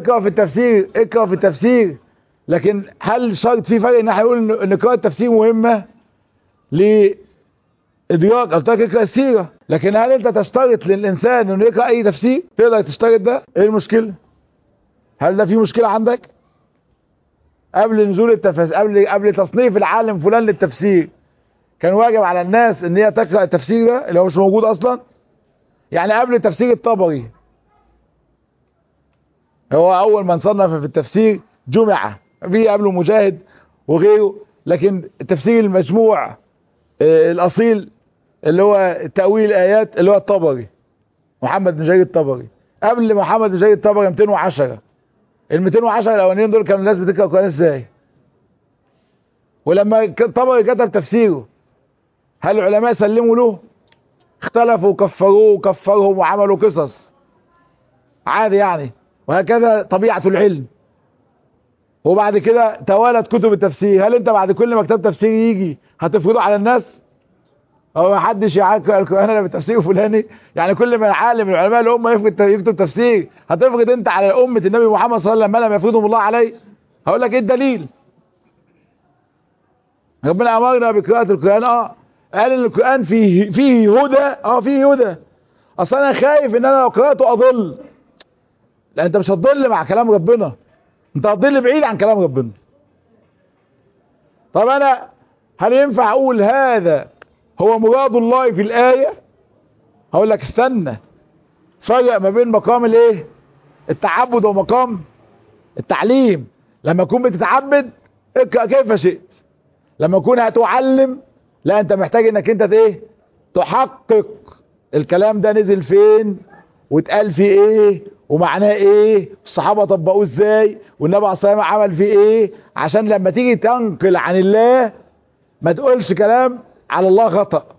اقرا في التفسير اقرا في التفسير لكن هل شرط في فرق ان احنا نقول ان إن قراءة التفسير مهمة لإدراك أو ترك اقرا السيرة لكن هل أنت تشترط للإنسان إنه يقرأ أي تفسير تقدر تشترط ده إيه المشكلة هل ده في مشكلة عندك قبل نزول التفسير قبل قبل تصنيف العالم فلان للتفسير كان واجب على الناس ان هي تقرأ التفسير ده اللي هو مش موجود اصلا يعني قبل تفسير الطبري هو اول من صنف في التفسير جمعة في قبله مجاهد وغيره لكن التفسير المجموع آه، الاصيل اللي هو تأويل الايات اللي هو الطبري محمد بن جرير الطبري قبل محمد بن جرير الطبري 210 ال 210 الاولانيين دول كانوا الناس بتقرا القران ازاي ولما ك- الطبري كتب تفسيره هل العلماء سلموا له اختلفوا وكفروه وكفرهم وعملوا قصص عادي يعني وهكذا طبيعة العلم وبعد كده توالت كتب التفسير هل انت بعد كل ما كتاب تفسير يجي هتفرضه على الناس هو ما حدش يقرا القران الا بالتفسير الفلاني يعني كل ما عالم من علماء الامه يفرض يكتب تفسير هتفرض انت على امه النبي محمد صلى الله عليه وسلم ما لم يفرضهم الله عليه هقول لك ايه الدليل ربنا امرنا بقراءه القران اه قال ان القران فيه فيه هدى اه فيه هدى اصل انا خايف ان انا لو قراته اضل لا انت مش هتضل مع كلام ربنا انت هتضل بعيد عن كلام ربنا طب انا هل ينفع اقول هذا هو مراد الله في الآية هقول لك استنى فرق ما بين مقام الايه التعبد ومقام التعليم لما تكون بتتعبد اقرأ كيف شئت لما تكون هتعلم لا انت محتاج انك انت ايه تحقق الكلام ده نزل فين واتقال فيه ايه ومعناه ايه الصحابة طبقوه ازاي والنبي عليه الصلاة والسلام عمل فيه ايه عشان لما تيجي تنقل عن الله ما تقولش كلام على الله خطأ